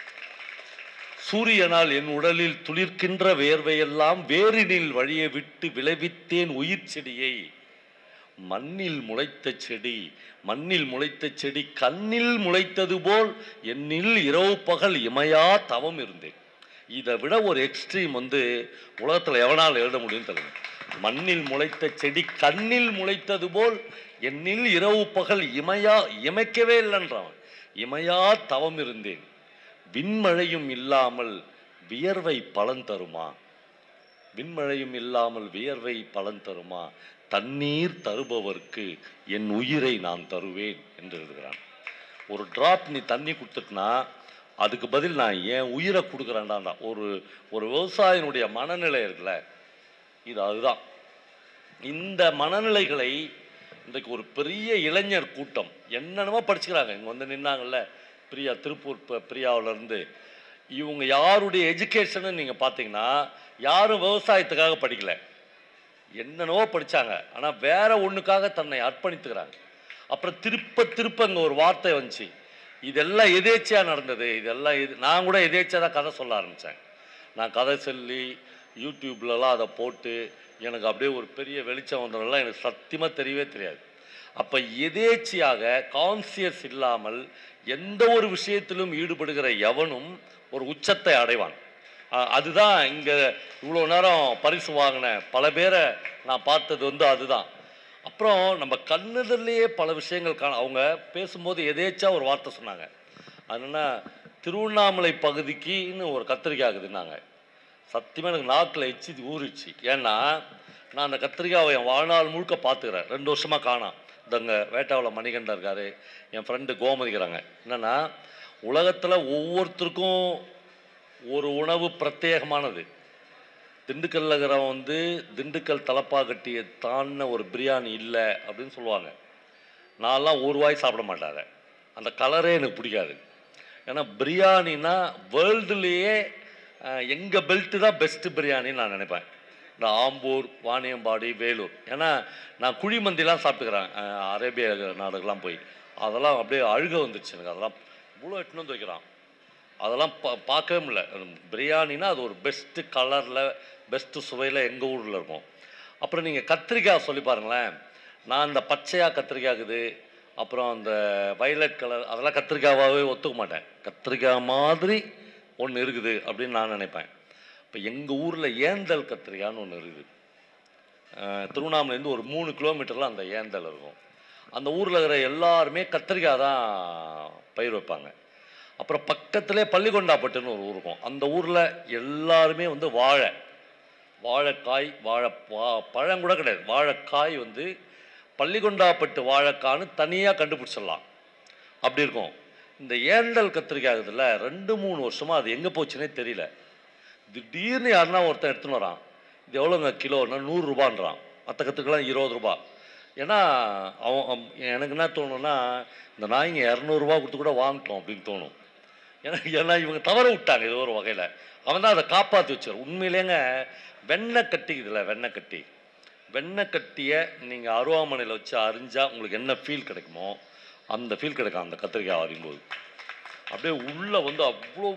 சூரியனால் என் உடலில் துளிர்க்கின்ற வேர்வையெல்லாம் வேரினில் வழியை விட்டு விளைவித்தேன் உயிர் செடியை மண்ணில் முளைத்த செடி மண்ணில் முளைத்த செடி கண்ணில் முளைத்தது போல் என்னில் இரவு பகல் இமையா தவம் இருந்தேன் இதை விட ஒரு எக்ஸ்ட்ரீம் வந்து உலகத்தில் எவனால் எழுத முடியும் தெரியும் மண்ணில் முளைத்த செடி கண்ணில் முளைத்தது போல் என்னில் இரவு பகல் இமையா இமைக்கவே இல்லைன்றான் இமையா தவம் இருந்தேன் விண்மழையும் இல்லாமல் வியர்வை பலன் தருமா விண்மழையும் இல்லாமல் வியர்வை பலன் தருமா தண்ணீர் தருபவர்க்கு என் உயிரை நான் தருவேன் என்று எழுதுகிறான் ஒரு டிராப் நீ தண்ணி கொடுத்துட்டுனா அதுக்கு பதில் நான் என் உயிரை கொடுக்குறேன்டாண்டா ஒரு ஒரு விவசாயினுடைய மனநிலை இருக்குல்ல இது அதுதான் இந்த மனநிலைகளை இன்றைக்கு ஒரு பெரிய இளைஞர் கூட்டம் என்னென்னமோ படிச்சுக்கிறாங்க இங்கே வந்து நின்னாங்கல்ல பிரியா திருப்பூர் ப- பிரியாவுலேருந்து இவங்க யாருடைய எஜுகேஷன்னு நீங்கள் பார்த்தீங்கன்னா யாரும் விவசாயத்துக்காக படிக்கல என்னென்னவோ படிச்சாங்க ஆனால் வேற ஒண்ணுக்காக தன்னை அர்ப்பணித்துக்கிறாங்க அப்புறம் திருப்ப திருப்ப இங்கே ஒரு வார்த்தை வந்துச்சு இதெல்லாம் எதேச்சியாக நடந்தது இதெல்லாம் இது நான் கூட எதேச்சியாக தான் கதை சொல்ல ஆரம்பித்தேன் நான் கதை சொல்லி யூடியூப்லலாம் அதை போட்டு எனக்கு அப்படியே ஒரு பெரிய வெளிச்சம் வந்ததெல்லாம் எனக்கு சத்தியமாக தெரியவே தெரியாது அப்போ எதேச்சியாக கான்சியஸ் இல்லாமல் எந்த ஒரு விஷயத்திலும் ஈடுபடுகிற எவனும் ஒரு உச்சத்தை அடைவான் அ- அதுதான் இங்கே இவ்வளோ நேரம் பரிசு வாங்கின பல பேரை நான் பார்த்தது வந்து அதுதான் அப்புறம் நம்ம கண்ணுதல்லையே பல விஷயங்கள் காண அவங்க பேசும்போது எதேச்சா ஒரு வார்த்தை சொன்னாங்க அது என்ன திருவண்ணாமலை பகுதிக்குன்னு ஒரு கத்திரிக்காய் ஆகுதுன்னாங்க சத்தியமாக எனக்கு நாக்கில் எச்சி ஊறிச்சு ஏன்னா நான் அந்த கத்திரிக்காவை என் வாழ்நாள் முழுக்க பார்த்துக்கிறேன் ரெண்டு வருஷமாக காணோம் இந்தங்க வேட்டாவில் மணிகண்டன் இருக்காரு என் ஃப்ரெண்டு கோமதிக்கிறாங்க என்னென்னா உலகத்தில் ஒவ்வொருத்தருக்கும் ஒரு உணவு பிரத்யேகமானது திண்டுக்கல்ல இருக்கிறவன் வந்து திண்டுக்கல் தலப்பாக்கட்டியை தாண்டின ஒரு பிரியாணி இல்லை அப்படின்னு சொல்லுவாங்க நான்லாம் ஒரு வாய் சாப்பிட மாட்டாங்க அந்த கலரே எனக்கு பிடிக்காது ஏன்னா பிரியாணினா வேர்ல்டுலேயே எங்கள் பெல்ட்டு தான் பெஸ்ட்டு பிரியாணின்னு நான் நினைப்பேன் இந்த ஆம்பூர் வாணியம்பாடி வேலூர் ஏன்னா நான் குழிமந்திலாம் சாப்பிட்டுக்கிறேன் அஹ், அரேபிய நாடுகள்லாம் போய் அதெல்லாம் அப்படியே அழுக வந்துச்சு எனக்கு அதெல்லாம் இவ்வளோ எட்டுன்னு வந்து வைக்கிறான் அதெல்லாம் பா பார்க்கவே முடியல பிரியாணினா அது ஒரு பெஸ்ட்டு கலரில் பெஸ்ட்டு சுவையில் எங்கள் ஊரில் இருக்கும் அப்புறம் நீங்கள் கத்திரிக்காய் சொல்லி பாருங்களேன் நான் இந்த பச்சையாக கத்திரிக்காய் இருக்குது அப்புறம் அந்த வயலட் கலர் அதெல்லாம் கத்திரிக்காவாகவே ஒத்துக்க மாட்டேன் கத்திரிக்காய் மாதிரி ஒன்று இருக்குது அப்படின்னு நான் நினைப்பேன் இப்போ எங்கள் ஊரில் ஏந்தல் கத்திரிக்காய்னு ஒன்று இருக்குது அஹ், திருவண்ணாமலைலேருந்து ஒரு மூணு கிலோமீட்டரில் அந்த ஏந்தல் இருக்கும் அந்த ஊரில் இருக்கிற எல்லாருமே கத்திரிக்காய் தான் பயிர் வைப்பாங்க அப்புறம் பக்கத்திலே பள்ளிகொண்டாப்பட்டுன்னு ஒரு ஊர் இருக்கும் அந்த ஊரில் எல்லாருமே வந்து வாழை வாழைக்காய் வாழை வா- பழம் கூட கிடையாது வாழைக்காய் வந்து பள்ளிகொண்டாப்பட்டு வாழைக்கான்னு தனியாக கண்டுபிடிச்சிடலாம் அப்படி இருக்கும் இந்த ஏந்தல் கத்திரிக்காய் இருக்குதுல்ல ரெண்டு மூணு வருஷமாக அது எங்கே போச்சுன்னே தெரியல திடீர்னு யாருன்னா ஒருத்தன் எடுத்துன்னு வரான் இது எவ்வளோங்க கிலோன்னா நூறுரூபான்றான் மற்ற கத்திரிக்காய்லாம் இருபது ரூபா ஏன்னா அவன் அவன் எனக்கு என்ன தோணுன்னா இந்த நாய்ங்க இரநூறுபா கொடுத்து கூட வாங்கிட்டோம் அப்படின்னு தோணும் ஏன்னா ஏன்னா இவங்க தவற விட்டாங்க ஏதோ ஒரு வகையில் அவன் தான் அதை காப்பாற்றி வச்சார் உண்மையிலேங்க வெண்ணெய் கட்டிக்குதுல வெண்ணெய் கட்டி வெண்ணெய் கட்டியை நீங்கள் அருவாமனையில் வச்சு அரிஞ்சா உங்களுக்கு என்ன ஃபீல் கிடைக்குமோ அந்த ஃபீல் கிடைக்கும் அந்த கத்திரிக்காய் அறியும்போது அப்படியே உள்ளே வந்து அவ்வளோ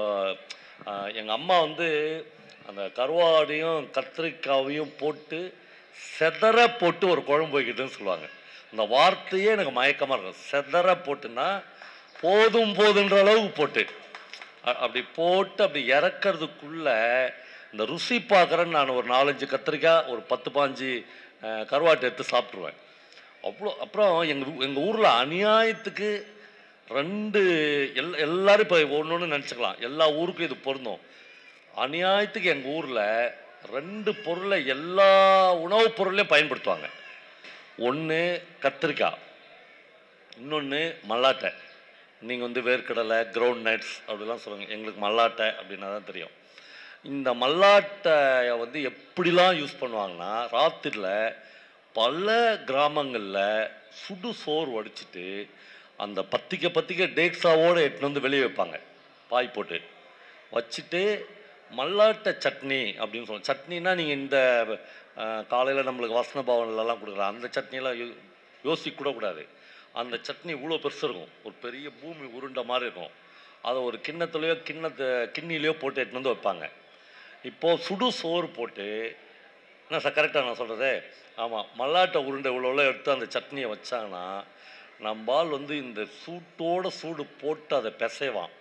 எங்கள் அம்மா வந்து அந்த கருவாடையும் கத்திரிக்காவையும் போட்டு செதற போட்டு ஒரு குழம்பு வைக்கிட்டுன்னு சொல்லுவாங்க அந்த வார்த்தையே எனக்கு மயக்கமாக இருக்கும் செதற போட்டுன்னா போதும் போதுன்ற அளவுக்கு போட்டு அ- அப்படி போட்டு அப்படி இறக்கறதுக்குள்ள இந்த ருசி பார்க்குறேன்னு நான் ஒரு நாலஞ்சு கத்திரிக்காய் ஒரு பத்து பாஞ்சு அஹ், கருவாட்டை எடுத்து சாப்பிட்ருவேன் அவ்வளோ அப்புறம் எங்கள் எங்கள் ஊரில் அநியாயத்துக்கு ரெண்டு எல் எல்லாரும் இப்போ ஒன்று ஒன்று நினச்சிக்கலாம் எல்லா ஊருக்கும் இது பொருந்தும் அநியாயத்துக்கு எங்கள் ஊரில் ரெண்டு பொருளை எல்லா உணவுப் பொருளையும் பயன்படுத்துவாங்க ஒன்று கத்திரிக்காய் இன்னொன்று மல்லாட்டை நீங்கள் வந்து வேர்க்கடலை கிரவுண்ட் நட்ஸ் அப்படிலாம் சொல்லுவாங்க எங்களுக்கு மல்லாட்டை அப்படின்னா தான் தெரியும் இந்த மல்லாட்டையை வந்து எப்படிலாம் யூஸ் பண்ணுவாங்கன்னா ராத்திரியில் பல கிராமங்களில் சுடு சோறு வடிச்சிட்டு அந்த பத்திக்க பத்திக்க டேக்ஸாவோடு எடுத்துன்னு வந்து வெளியே வைப்பாங்க பாய் போட்டு வச்சுட்டு மல்லாட்டை சட்னி அப்படின்னு சொல்லுவோம் சட்னினா நீங்கள் இந்த காலையில் நம்மளுக்கு வசன பவன்லலாம் கொடுக்குறாங்க அந்த சட்னியெல்லாம் யோ யோசிக்க கூட கூடாது அந்த சட்னி இவ்வளோ பெருசு இருக்கும் ஒரு பெரிய பூமி உருண்டை மாதிரி இருக்கும் அதை ஒரு கிண்ணத்துலேயோ கிண்ணத்தை கிண்ணிலையோ போட்டு எடுத்துன்னு வந்து வைப்பாங்க இப்போது சுடு சோறு போட்டு என்ன சார் கரெக்டாக நான் சொல்கிறது ஆமாம் மல்லாட்டை உருண்டை இவ்வளோ எடுத்து அந்த சட்னியை வச்சாங்கன்னா நம்பால் வந்து இந்த சூட்டோட சூடு போட்டு அதை பிசைவான்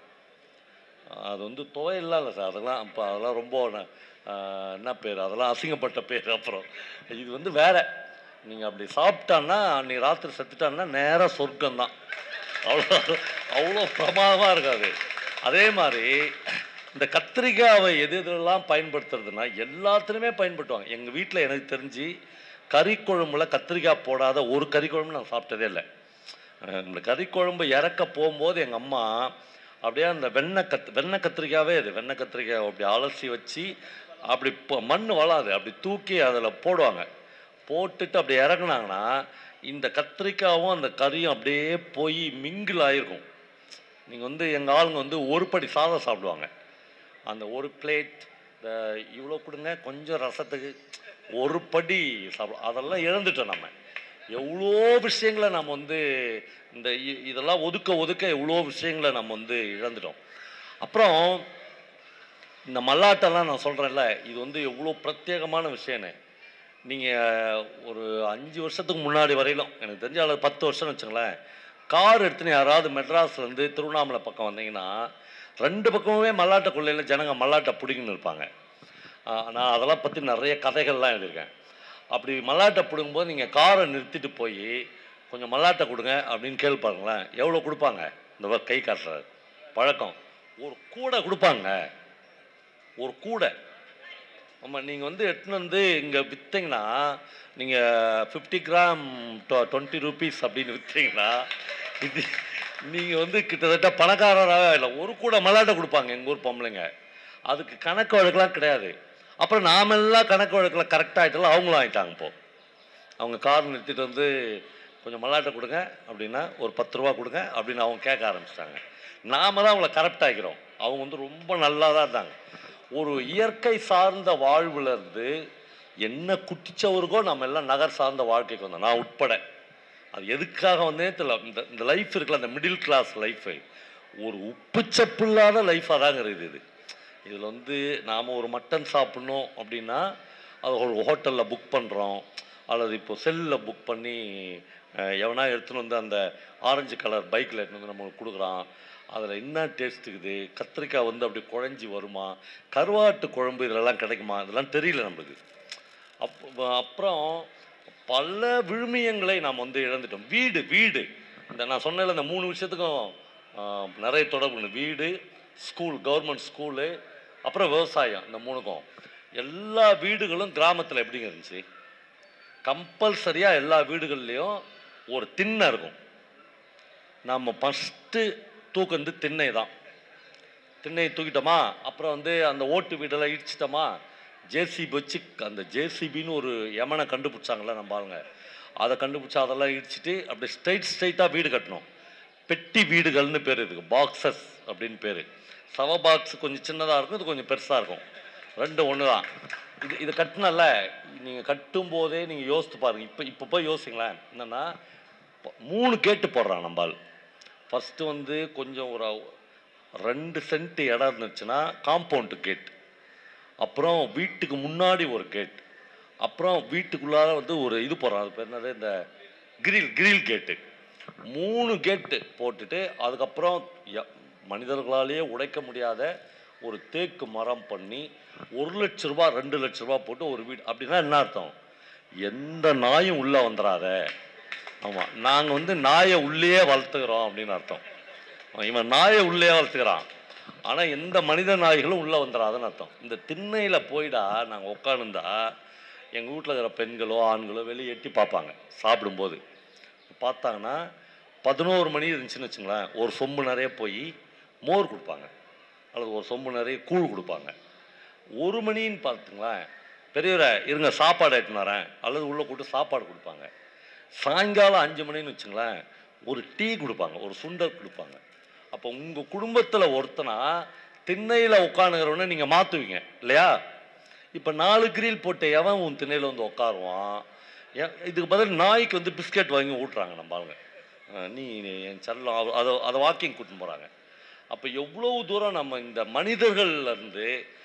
அது வந்து துவையெல்லாம் இல்லை சார் அதெல்லாம் இப்போ அதெல்லாம் ரொம்ப ந- ஆஹ் என்ன பேர் அதெல்லாம் அசிங்கப்பட்ட பேர் அப்புறம் இது வந்து வேற நீங்கள் அப்படி சாப்பிட்டான்னா அன்னைக்கு ராத்திரி செத்துட்டான்னா நேராக சொர்க்கம்தான் அவ்வளோ அவ்வளோ பிரமாதமாக இருக்காது அதே மாதிரி இந்த கத்திரிக்காவை எது எதுலாம் பயன்படுத்துறதுன்னா எல்லாத்துலேயுமே பயன்படுத்துவாங்க எங்கள் வீட்டில் எனக்கு தெரிஞ்சு கறி குழம்புல கத்திரிக்காய் போடாத ஒரு கறி குழம்பு நான் சாப்பிட்டதே இல்லை அஹ் இந்த கறி குழம்பு இறக்க போகும்போது எங்கள் அம்மா அப்படியே அந்த வெண்ணெய் கத் வெண்ணெய் கத்திரிக்காவே அது வெண்ணெய் கத்திரிக்காய் அப்படி அலசி வச்சு அப்படி இப்போ மண் வளாது அப்படி தூக்கி அதில் போடுவாங்க போட்டுட்டு அப்படி இறக்குனாங்கன்னா இந்த கத்திரிக்காவும் அந்த கறியும் அப்படியே போய் மிங்கிள் ஆகிருக்கும் நீங்கள் வந்து எங்கள் ஆளுங்க வந்து ஒரு படி சாதம் சாப்பிடுவாங்க அந்த ஒரு பிளேட் இந்த இவ்வளோ கொடுங்க கொஞ்சம் ரசத்துக்கு ஒரு படி சாப்பிடும் அதெல்லாம் இழந்துட்டோம் நம்ம எவ்வளோ விஷயங்களை நம்ம வந்து இந்த இ- இதெல்லாம் ஒதுக்க ஒதுக்க எவ்வளோ விஷயங்களை நம்ம வந்து இழந்துட்டோம் அப்புறம் இந்த மல்லாட்டெல்லாம் நான் சொல்கிறேன்ல இது வந்து எவ்வளோ பிரத்யேகமான விஷயம்னு நீங்கள் ஒரு அஞ்சு வருஷத்துக்கு முன்னாடி வரையிலும் எனக்கு தெரிஞ்ச அளவு பத்து வருஷம்னு வச்சுங்களேன் கார் எடுத்துன்னு யாராவது மெட்ராஸ்லேருந்து திருவண்ணாமலை பக்கம் வந்தீங்கன்னா ரெண்டு பக்கமுமே மல்லாட்ட கொள்ளையில் ஜனங்க மல்லாட்டை பிடிங்கன்னு இருப்பாங்க ஆ, நான் அதெல்லாம் பற்றி நிறைய கதைகள்லாம் எழுதியிருக்கேன் அப்படி மல்லாட்டை பிடுங்கும்போது நீங்கள் காரை நிறுத்திட்டு போய் கொஞ்சம் மல்லாட்டை கொடுங்க அப்படின்னு கேள்வி பாருங்களேன் எவ்வளோ கொடுப்பாங்க இந்த மாதிரி கை காட்டுறாரு பழக்கம் ஒரு கூடை கொடுப்பாங்க ஒரு கூடை ஆமாம் நீங்கள் வந்து எடுத்துன்னு வந்து இங்கே விற்றீங்கன்னா நீங்கள் ஃபிஃப்டி கிராம் டுவெண்ட்டி ருபீஸ் அப்படின்னு விற்றீங்கன்னா இது நீங்கள் வந்து கிட்டத்தட்ட பணக்காரராக இல்லை ஒரு கூட மல்லாட்டை கொடுப்பாங்க எங்கள் ஊர் பொம்பளைங்க அதுக்கு கணக்கு வழக்கெலாம் கிடையாது அப்புறம் நாமெல்லாம் கணக்கு வழக்கில் கரெக்டாக ஆகிட்டாலும் அவங்களும் ஆகிட்டாங்க இப்போ அவங்க கார் நிறுத்திட்டு வந்து கொஞ்சம் மல்லாட்டை கொடுங்க அப்படின்னா ஒரு பத்து ரூபா கொடுங்க அப்படின்னு அவங்க கேட்க ஆரம்பிச்சிட்டாங்க நாம தான் அவங்கள கரெக்ட் ஆக்கிறோம் அவங்க வந்து ரொம்ப நல்லா தான் இருந்தாங்க ஒரு இயற்கை சார்ந்த வாழ்வுல இருந்து என்ன குட்டிச்சவருக்கோ நம்ம எல்லாம் நகர் சார்ந்த வாழ்க்கைக்கு வந்தோம் நான் உட்பட அது எதுக்காக வந்தே தெரியல இந்த இந்த லைஃப் இருக்குல்ல அந்த மிடில் கிளாஸ் லைஃபு ஒரு உப்புச்சப்பில்லாத லைஃபாக தாங்க இருக்குது இது இதில் வந்து நாம் ஒரு மட்டன் சாப்பிட்ணும் அப்படின்னா அது ஒரு ஹோட்டலில் புக் பண்ணுறோம் அல்லது இப்போ செல்லில் புக் பண்ணி அஹ், எவனா எடுத்துன்னு வந்து அந்த ஆரஞ்சு கலர் பைக்கில் எடுத்துன்னு வந்து நம்மளுக்கு கொடுக்குறான் அதில் என்ன டேஸ்ட் இருக்குது கத்திரிக்காய் வந்து அப்படி குழஞ்சி வருமா கருவாட்டு குழம்பு இதெல்லாம் கிடைக்குமா இதெல்லாம் தெரியல நம்மளுக்கு அப் அப்புறம் பல விழுமியங்களை நாம் வந்து இழந்துட்டோம் வீடு வீடு இந்த நான் சொன்னேன்ல இந்த மூணு விஷயத்துக்கும் ஆஹ், நிறைய தொடர்பு உண்டு. வீடு ஸ்கூல் கவர்மெண்ட் ஸ்கூலு அப்புறம் விவசாயம் இந்த மூணுக்கும் எல்லா வீடுகளும் கிராமத்தில் எப்படிங்க இருந்துச்சு கம்பல்சரியாக எல்லா வீடுகள்லேயும் ஒரு திண்ணை இருக்கும் நம்ம ஃபஸ்ட்டு தூக்குறது திண்ணை தான் திண்ணையை தூக்கிட்டோமா அப்புறம் வந்து அந்த ஓட்டு வீடெல்லாம் இடிச்சிட்டோமா ஜேசிபி வச்சு அந்த ஜேசிபின்னு ஒரு யமனை கண்டுபிடிச்சாங்கல்ல நம்ம ஆளுங்க அதை கண்டுபிடிச்சி அதெல்லாம் இடிச்சிட்டு அப்படியே ஸ்ட்ரைட் ஸ்ட்ரைட்டாக வீடு கட்டணும் பெட்டி வீடுகள்னு பேர் இதுக்கு பாக்ஸஸ் அப்படின்னு பேர் சவ பாக்ஸ் கொஞ்சம் சின்னதாக இருக்கும் இது கொஞ்சம் பெருசாக இருக்கும் ரெண்டும் ஒன்று தான் இது இது கட்டினல நீங்கள் கட்டும் போதே நீங்கள் யோசித்து பாருங்கள் இப்போ இப்போ போய் யோசிங்களேன் என்னென்னா மூணு கேட்டு போடுறான் நம்பால் ஃபஸ்ட்டு வந்து கொஞ்சம் ஒரு ரெண்டு சென்ட் இடம் இருந்துச்சுன்னா காம்பவுண்டு கேட் அப்புறம் வீட்டுக்கு முன்னாடி ஒரு கேட் அப்புறம் வீட்டுக்குள்ளார வந்து ஒரு இது போடுறான் அது பேர் என்னது இந்த கிரில் கிரில் கேட்டு மூணு கேட்டு போட்டுட்டு அதுக்கப்புறம் ய- மனிதர்களாலேயே உடைக்க முடியாத ஒரு தேக்கு மரம் பண்ணி ஒரு லட்ச ரூபா ரெண்டு லட்ச ரூபா போட்டு ஒரு வீடு அப்படின்னா என்ன அர்த்தம் எந்த நாயும் உள்ளே வந்துடாத ஆமாம் நாங்கள் வந்து நாயை உள்ளேயே வளர்த்துக்கிறோம் அப்படின்னு அர்த்தம் இவன் நாயை உள்ளே வளர்த்துக்கிறான் ஆனால் எந்த மனித நாய்களும் உள்ளே வந்துடாதுன்னு அர்த்தம் இந்த திண்ணையில் போயிடா நாங்கள் உட்காந்துருந்தா எங்கள் வீட்டில் இருக்கிற பெண்களோ ஆண்களோ வெளியே எட்டி பார்ப்பாங்க சாப்பிடும்போது பார்த்தாங்கன்னா பதினோரு மணி இருந்துச்சுன்னு வச்சுங்களேன் ஒரு சொம்பு நிறைய போய் மோர் கொடுப்பாங்க அல்லது ஒரு சொம்பு நிறைய கூழ் கொடுப்பாங்க ஒரு மணின்னு பார்த்துங்களேன் பெரியவரை இருங்க சாப்பாடு எடுத்துன்னு வரேன் அல்லது உள்ளே கூட்டு சாப்பாடு கொடுப்பாங்க சாயங்காலம் அஞ்சு மணின்னு வச்சுங்களேன் ஒரு டீ கொடுப்பாங்க ஒரு சுண்டல் கொடுப்பாங்க அப்போ உங்கள் குடும்பத்தில் ஒருத்தனா திண்ணையில் உட்காந்துக்கிறவனை நீங்கள் மாற்றுவீங்க இல்லையா இப்போ நாலு கிரில் போட்ட எவன் உன் திண்ணையில் வந்து உட்காருவான் ஏன் இதுக்கு பதில் நாய்க்கு வந்து பிஸ்கெட் வாங்கி ஊட்டுறாங்க நம்ம ஆளுங்க அஹ் நீ நீ என் செல்லம் அவ- அதை அதை வாக்கிங் கூட்டின்னு போகிறாங்க அப்போ எவ்வளோ தூரம் நம்ம இந்த மனிதர்கள்ல இருந்து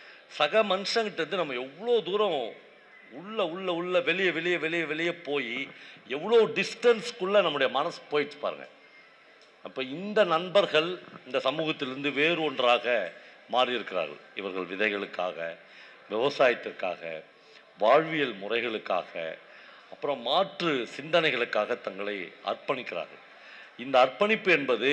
சக மனுஷங்கிட்ட இருந்து நம்ம எவ்வளோ தூரம் உள்ள உள்ள உள்ள வெளியே வெளியே வெளியே வெளியே போய் எவ்வளோ டிஸ்டன்ஸ்க்குள்ளே நம்முடைய மனசு போயிடுச்சு பாருங்க அப்போ இந்த நண்பர்கள் இந்த சமூகத்திலிருந்து வேறு ஒன்றாக மாறியிருக்கிறார்கள் இவர்கள் விதைகளுக்காக விவசாயத்திற்காக வாழ்வியல் முறைகளுக்காக அப்புறம் மாற்று சிந்தனைகளுக்காக தங்களை அர்ப்பணிக்கிறார்கள் இந்த அர்ப்பணிப்பு என்பது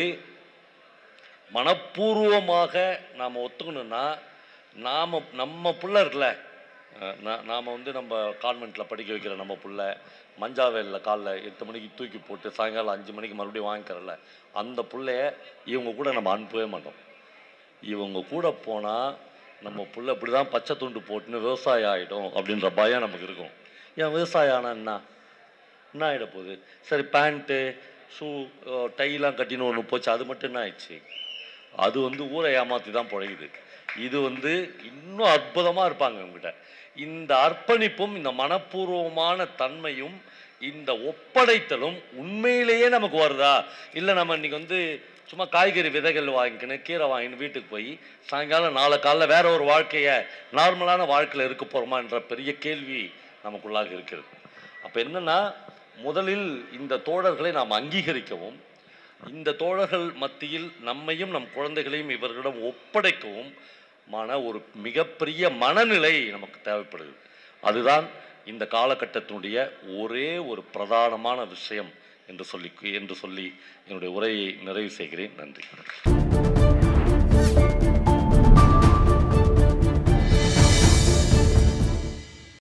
மனப்பூர்வமாக நாம் ஒத்துக்கணும்னா நாம் நம்ம புள்ள இருக்குல்ல அஹ் நா- நாம வந்து நம்ம கான்வெண்ட்டில் படிக்க வைக்கிற நம்ம புள்ள மஞ்சாவேலில் காலைல எட்டு மணிக்கு தூக்கி போட்டு சாயங்காலம் அஞ்சு மணிக்கு மறுபடியும் வாங்கிக்கிறல அந்த புள்ளைய இவங்க கூட நம்ம அனுப்பவே மாட்டோம் இவங்க கூட போனால் நம்ம புள்ள இப்படி தான் பச்சை துண்டு போட்டுன்னு விவசாயம் ஆகிடும் அப்படின்ற பயம் நமக்கு இருக்கும் ஏன் விவசாயம் ஆனால் என்ன என்ன ஆகிட போகுது சரி பேண்ட்டு ஷூ டைலாம் கட்டின்னு ஒன்று போச்சு அது மட்டும் என்ன ஆயிடுச்சு அது வந்து ஊரை ஏமாற்றி தான் பிழைக்குது இது வந்து இன்னும் அற்புதமாக இருப்பாங்க இவங்ககிட்ட இந்த அர்ப்பணிப்பும் இந்த மனப்பூர்வமான தன்மையும் இந்த ஒப்படைத்தலும் உண்மையிலேயே நமக்கு வருதா இல்லை நம்ம இன்னைக்கு வந்து சும்மா காய்கறி விதைகள் வாங்கிக்கின்னு கீரை வாங்கின்னு வீட்டுக்கு போய் சாயங்காலம் நாளை காலைல வேற ஒரு வாழ்க்கையை நார்மலான வாழ்க்கையில் இருக்க போகிறோமான்ற பெரிய கேள்வி நமக்குள்ளாக இருக்கிறது அப்போ என்னன்னா முதலில் இந்த தோழர்களை நாம் அங்கீகரிக்கவும் இந்த தோழர்கள் மத்தியில் நம்மையும் நம் குழந்தைகளையும் இவர்களிடம் ஒப்படைக்கவும் மான ஒரு மிகப்பெரிய மனநிலை நமக்கு தேவைப்படுது அதுதான் இந்த காலகட்டத்தினுடைய ஒரே ஒரு பிரதானமான விஷயம் என்று சொல்லி என்று சொல்லி என்னுடைய உரையை நிறைவு செய்கிறேன் நன்றி